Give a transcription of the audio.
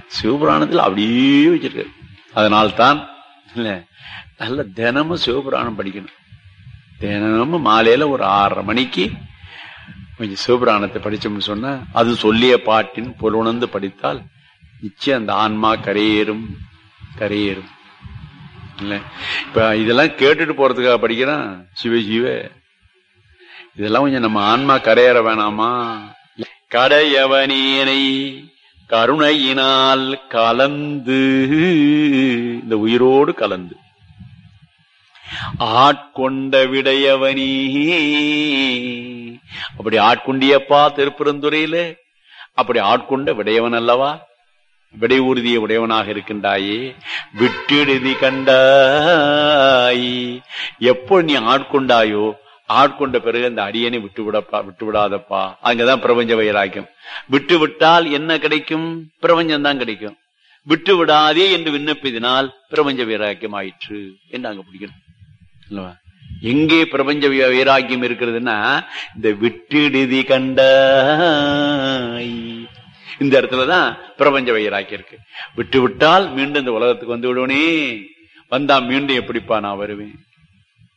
சிவபுராணத்தில் அப்படியே வச்சிருக்காரு அதனால்தான் இல்ல நல்ல தினமும் சிவபுராணம் படிக்கணும் தினமும் மாலையில ஒரு ஆறரை மணிக்கு கொஞ்சம் சிவபுராணத்தை படிச்சோம்னு சொன்னா அது சொல்லிய பாட்டின் பொருணர்ந்து படித்தால் நிச்சயம் அந்த ஆன்மா கரையேறும் கரையேறும் இல்ல இப்ப இதெல்லாம் கேட்டுட்டு போறதுக்காக படிக்கிறான் சிவ சிவ இதெல்லாம் கொஞ்சம் நம்ம ஆன்மா கரையேற வேணாமா கடையவனேனை கருணையினால் கலந்து இந்த உயிரோடு கலந்து ஆட்கொண்ட விடையவனி அப்படி ஆட்கொண்டியப்பா திருப்பெருந்துறையில அப்படி ஆட்கொண்ட விடையவன் அல்லவா விடை உறுதிய உடையவனாக இருக்கின்றாயே விட்டிடுதி கண்டாய் எப்போ நீ ஆட்கொண்டாயோ ஆட்கொண்ட பிறகு அந்த அடியனை விட்டு விடப்பா விட்டு விடாதப்பா அங்கதான் பிரபஞ்ச வைராக்கியம் விட்டு விட்டால் என்ன கிடைக்கும் பிரபஞ்சம் தான் கிடைக்கும் விட்டு விடாதே என்று விண்ணப்பிதினால் பிரபஞ்ச வைராக்கியம் ஆயிற்று என்று அங்க பிடிக்கணும் அல்லவா? எங்கே பிரபஞ்ச வை- வைராக்கியம் இருக்கிறதுன்னா இந்த விட்டிடுதி கண்டாய் இந்த இடத்துலதான் பிரபஞ்ச வைராக்கியம் இருக்கு விட்டு விட்டால் மீண்டும் இந்த உலகத்துக்கு வந்து விடுவனே வந்தா மீண்டும் எப்படிப்பா நான் வருவேன்